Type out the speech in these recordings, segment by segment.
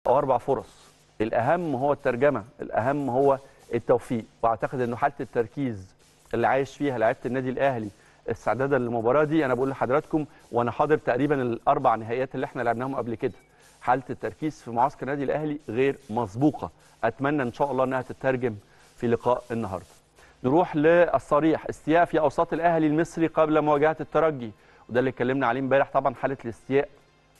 او اربع فرص الاهم هو الترجمه الاهم هو التوفيق واعتقد انه حاله التركيز اللي عايش فيها لعيبه النادي الاهلي استعدادا للمباراه دي انا بقول لحضراتكم وانا حاضر تقريبا الاربع نهائيات اللي احنا لعبناهم قبل كده حاله التركيز في معسكر النادي الاهلي غير مسبوقه اتمنى ان شاء الله انها تترجم في لقاء النهارده نروح للصريح استياء في اوساط الاهلي المصري قبل مواجهه الترجي وده اللي اتكلمنا عليه امبارح طبعا حاله الاستياء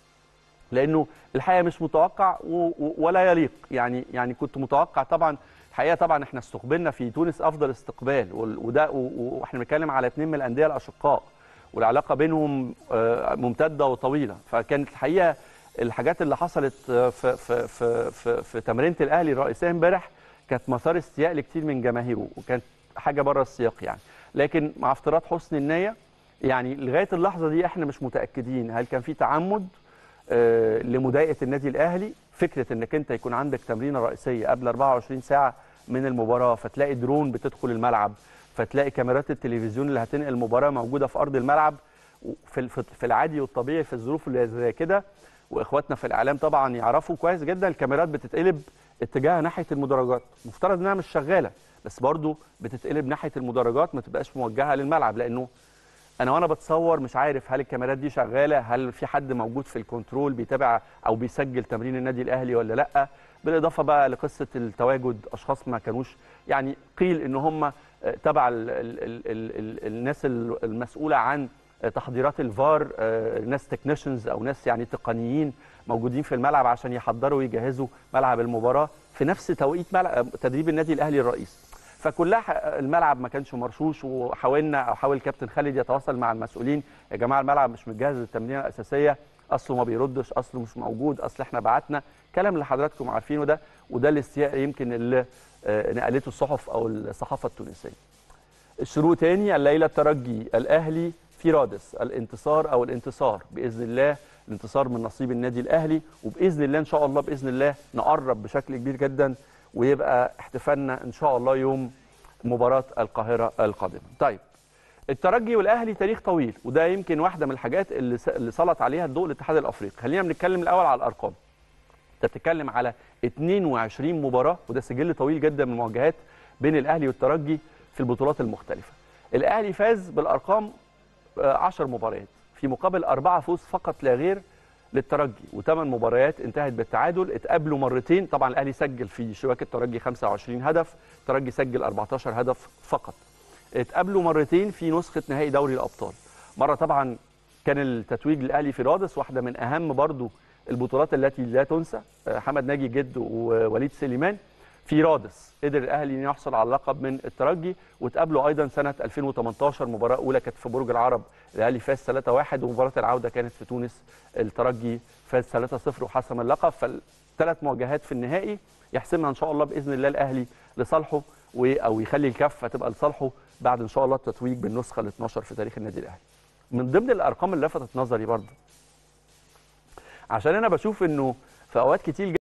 لانه الحقيقه مش متوقع و- و- ولا يليق يعني يعني كنت متوقع طبعا الحقيقه طبعا احنا استقبلنا في تونس افضل استقبال وال- وده و- و- واحنا بنتكلم على اثنين من الانديه الاشقاء والعلاقه بينهم آه، ممتده وطويله فكانت الحقيقه الحاجات اللي حصلت آه، في في في في, في تمرينه الاهلي الرئيسيه امبارح كانت مسار استياء لكتير من جماهيره وكانت حاجه بره السياق يعني لكن مع افتراض حسن النيه يعني لغايه اللحظه دي احنا مش متاكدين هل كان في تعمد آه، لمضايقه النادي الاهلي فكره انك انت يكون عندك تمرينه رئيسيه قبل 24 ساعه من المباراه فتلاقي درون بتدخل الملعب فتلاقي كاميرات التلفزيون اللي هتنقل المباراه موجوده في ارض الملعب في في العادي والطبيعي في الظروف اللي زي كده واخواتنا في الاعلام طبعا يعرفوا كويس جدا الكاميرات بتتقلب اتجاهها ناحيه المدرجات مفترض انها مش شغاله بس برضو بتتقلب ناحيه المدرجات ما تبقاش موجهه للملعب لانه انا وانا بتصور مش عارف هل الكاميرات دي شغاله هل في حد موجود في الكنترول بيتابع او بيسجل تمرين النادي الاهلي ولا لا بالاضافه بقى لقصه التواجد اشخاص ما كانوش يعني قيل ان هم آه، تبع ال ال ال ال ال الناس ال- المسؤوله عن آه، تحضيرات الفار آه، ناس تكنيشنز او ناس يعني تقنيين موجودين في الملعب عشان يحضروا ويجهزوا ملعب المباراه في نفس توقيت ملعب تدريب النادي الاهلي الرئيسي فكلها ح- الملعب ما كانش مرشوش وحاولنا او حاول كابتن خالد يتواصل مع المسؤولين يا جماعه الملعب مش متجهز للتمرينه الاساسيه اصله ما بيردش اصله مش موجود اصل احنا بعتنا كلام اللي حضراتكم عارفينه ده وده الاستياء يمكن اللي آه، نقلته الصحف او الصحافه التونسيه الشروق تاني الليله الترجي الاهلي في رادس الانتصار او الانتصار باذن الله الانتصار من نصيب النادي الاهلي وباذن الله ان شاء الله باذن الله نقرب بشكل كبير جدا ويبقى احتفالنا ان شاء الله يوم مباراه القاهره القادمه. طيب الترجي والاهلي تاريخ طويل وده يمكن واحده من الحاجات اللي س- اللي سلط عليها الضوء الاتحاد الافريقي. خلينا بنتكلم الاول على الارقام. انت بتتكلم على 22 مباراه وده سجل طويل جدا من المواجهات بين الاهلي والترجي في البطولات المختلفه. الاهلي فاز بالارقام 10 مباريات في مقابل أربعة فوز فقط لا غير للترجي وثمان مباريات انتهت بالتعادل اتقابلوا مرتين طبعا الاهلي سجل في شباك الترجي 25 هدف الترجي سجل 14 هدف فقط اتقابلوا مرتين في نسخه نهائي دوري الابطال مره طبعا كان التتويج للاهلي في رادس واحده من اهم برضو البطولات التي لا تنسى آه، حمد ناجي جد ووليد سليمان في رادس قدر الاهلي انه يحصل على اللقب من الترجي واتقابلوا ايضا سنه 2018 مباراه اولى كانت في برج العرب الاهلي فاز 3-1 ومباراه العوده كانت في تونس الترجي فاز 3-0 وحسم اللقب فالثلاث مواجهات في النهائي يحسمها ان شاء الله باذن الله الاهلي لصالحه و- او يخلي الكفه تبقى لصالحه بعد ان شاء الله التتويج بالنسخه ال 12 في تاريخ النادي الاهلي. من ضمن الارقام اللي لفتت نظري برضه عشان انا بشوف انه في اوقات كتير